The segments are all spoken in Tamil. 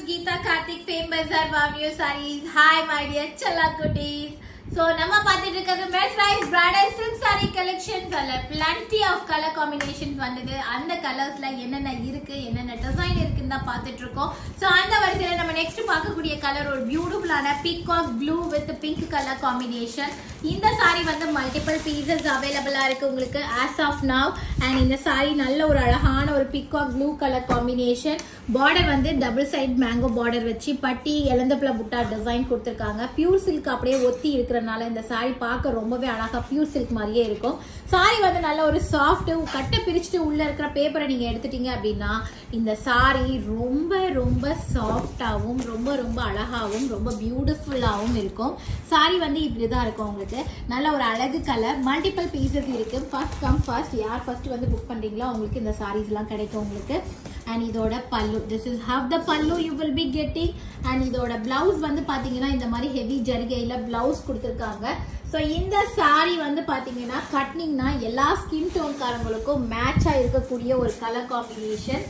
Geeta Karthik Fame Bazaar Wow New Sarees. Hi my dear Chala Cuties. So நம்ம பார்த்துட்டு இருக்கிறது mesmerise bridal silk sari collections அல்ல பிளண்டி ஆஃப் கலர் காம்பினேஷன்ஸ் வந்தது அந்த கலர்ஸ்ல என்னென்ன இருக்கு என்னென்ன டிசைன் இருக்குன்னு தான் பார்த்துட்டு இருக்கோம் ஸோ அந்த வரிசையில் நம்ம நெக்ஸ்ட் பார்க்கக்கூடிய கலர் ஒரு பியூட்டிஃபுல்லான peacock blue with pink colour combination இந்த சாரி வந்து மல்டிபிள் பீசஸ் அவைலபிளா இருக்கு உங்களுக்கு ஆஸ் ஆஃப் நவ் அண்ட் இந்த சாரி நல்ல ஒரு அழகான ஒரு peacock blue colour combination border வந்து டபுள் சைட் மேங்கோ பார்டர் வச்சு பட்டி இளந்தப்பல புட்டா டிசைன் கொடுத்துருக்காங்க பியூர் சில்க் அப்படியே ஒத்தி இருக்கிறனால இந்த சாரி பார்க்க ரொம்பவே அழகா பியூர் சில்க் மாதிரியே இருக்கும் சாரி வந்து நல்ல ஒரு சாஃப்ட் கட்டை பிரிச்சுட்டு உள்ள இருக்கிற பேப்பரை நீங்க எடுத்துட்டீங்க அப்படின்னா இந்த சாரி ரொம்ப ரொம்ப சாஃப்டாகவும் ரொம்ப ரொம்ப அழகாகவும் ரொம்ப பியூட்டிஃபுல்லாகவும் இருக்கும் சாரி வந்து இப்படி தான் இருக்கும் உங்களுக்கு நல்ல ஒரு அழகு கலர் மல்டிபிள் பீசஸ் இருக்கு ஃபர்ஸ்ட் கம் ஃபர்ஸ்ட் யார் ஃபர்ஸ்ட் வந்து புக் பண்றீங்களோ அவங்களுக்கு இந்த சாரீஸ்லாம் கிடைக்கும் உங்களுக்கு அண்ட் இதோட பல்லு this is how the pallu you will be getting and இதோட பிளவுஸ் வந்து பாத்தீங்கன்னா இந்த மாதிரி ஹெவி ஜரிகையில பிளவுஸ் கொடுத்துருக்காங்க ஸோ இந்த சாரி வந்து பாத்தீங்கன்னா கட்னிங்னா எல்லா ஸ்கின் டோன்காரங்களுக்கும் மேட்சா இருக்கக்கூடிய ஒரு கலர் காம்பினேஷன்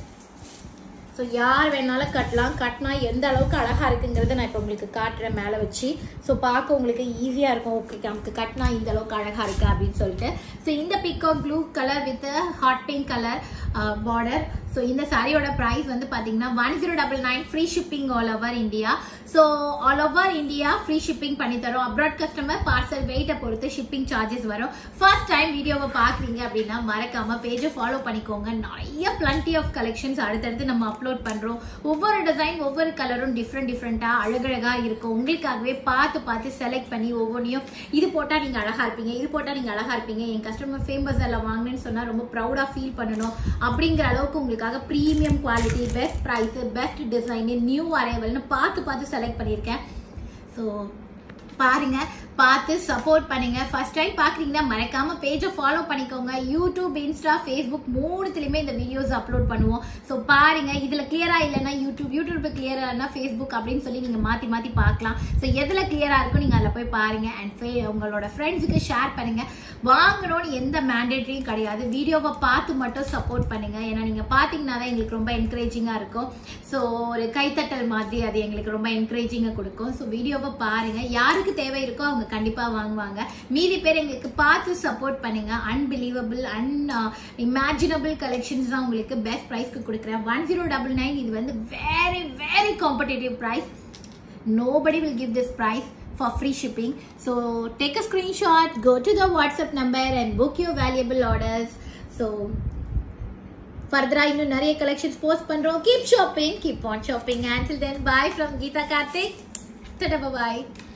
ஸோ யார் வேணாலும் கட்டலாம் கட்டினா எந்த அளவுக்கு அழகாக இருக்குங்கிறத நான் இப்போ உங்களுக்கு காட்டுறேன் மேலே வச்சு ஸோ பார்க்க உங்களுக்கு ஈஸியாக இருக்கும் ஓகே நமக்கு கட்டினா இந்த அளவுக்கு அழகாக இருக்கு அப்படின்னு சொல்லிட்டு ஸோ இந்த peacock blue colour with hot pink colour border so இந்த சாரியோட ப்ரைஸ் வந்து பார்த்தீங்கன்னா one zero double nine free shipping all over India so all over India free shipping பண்ணி தரோம் அப்ராட் கஸ்டமர் பார்சல் வெயிட்டை பொறுத்து ஷிப்பிங் சார்ஜஸ் வரும் ஃபர்ஸ்ட் டைம் வீடியோவை பார்க்குறீங்க அப்படின்னா மறக்காம பேஜை ஃபாலோ பண்ணிக்கோங்க நிறைய பிளண்டி ஆஃப் கலெக்ஷன்ஸ் அடுத்தடுத்து நம்ம அப்லோட் பண்ணுறோம் ஒவ்வொரு டிசைன் ஒவ்வொரு கலரும் டிஃப்ரெண்ட் டிஃப்ரெண்ட்டாக அழகழகாக இருக்கும் உங்களுக்காகவே பார்த்து பார்த்து செலக்ட் பண்ணி ஒவ்வொன்றையும் இது போட்டால் நீங்கள் அழகாக இருப்பீங்க இது போட்டால் நீங்கள் அழகாக இருப்பீங்க என் கஸ்டமர் ஃபேமஸ் எல்லாம் வாங்கினேன்னு சொன்னால் ரொம்ப ப்ரௌடாக ஃபீல் பண்ணணும் அப்படிங்கிற அளவுக்கு உங்களுக்காக premium quality best price best design new அரைவல்னு பார்த்து பார்த்து செலக்ட் பண்ணியிருக்கேன் ஸோ பாருங்க பார்த்து சப்போர்ட் பண்ணுங்க ஃபர்ஸ்ட் டைம் பார்க்குறீங்கன்னா மறக்காம பேஜை ஃபாலோ பண்ணிக்கோங்க யூடியூப் இன்ஸ்டா ஃபேஸ்புக் மூணுத்துலையுமே இந்த வீடியோஸ் அப்லோட் பண்ணுவோம் ஸோ பாருங்க இதில் கிளியரா இல்லைன்னா யூடியூப் யூடியூப் கிளியரா இல்லைன்னா ஃபேஸ்புக் அப்படின்னு சொல்லி நீங்கள் மாற்றி மாற்றி பார்க்கலாம் ஸோ எதில் கிளியரா இருக்கும் நீங்கள் அதில் போய் பாருங்க அண்ட் உங்களோட ஃப்ரெண்ட்ஸுக்கு ஷேர் பண்ணுங்க வாங்கணும்னு எந்த மேண்டேட்டரியும் கிடையாது வீடியோவை பார்த்து மட்டும் சப்போர்ட் பண்ணுங்க ஏன்னா நீங்கள் பார்த்தீங்கன்னா தான் எங்களுக்கு ரொம்ப என்கரேஜிங்காக இருக்கும் ஸோ ஒரு கைத்தட்டல் மாதிரி அது எங்களுக்கு ரொம்ப என்கரேஜிங்காக கொடுக்கும் ஸோ வீடியோவை பாருங்க யாருக்கு தேவை இருக்கோ அவங்க கண்டிப்பா வாங்குவாங்க மீதி பேர் எங்களுக்கு பார்த்து சப்போர்ட் பண்ணுங்க அன்பிலீவபிள் அன் இமேஜினபிள் கலெக்ஷன்ஸ் தான் உங்களுக்கு பெஸ்ட் ப்ரைஸ்க்கு கொடுக்குறேன் ஒன் ஜீரோ டபுள் நைன் இது வந்து very very competitive price nobody will give this price for free shipping so take a screenshot go to the whatsapp number and book your valuable orders so further இன்னும் நிறைய collections post பண்றோம் keep shopping keep on shopping until then bye from Geeta Karthik tada bye bye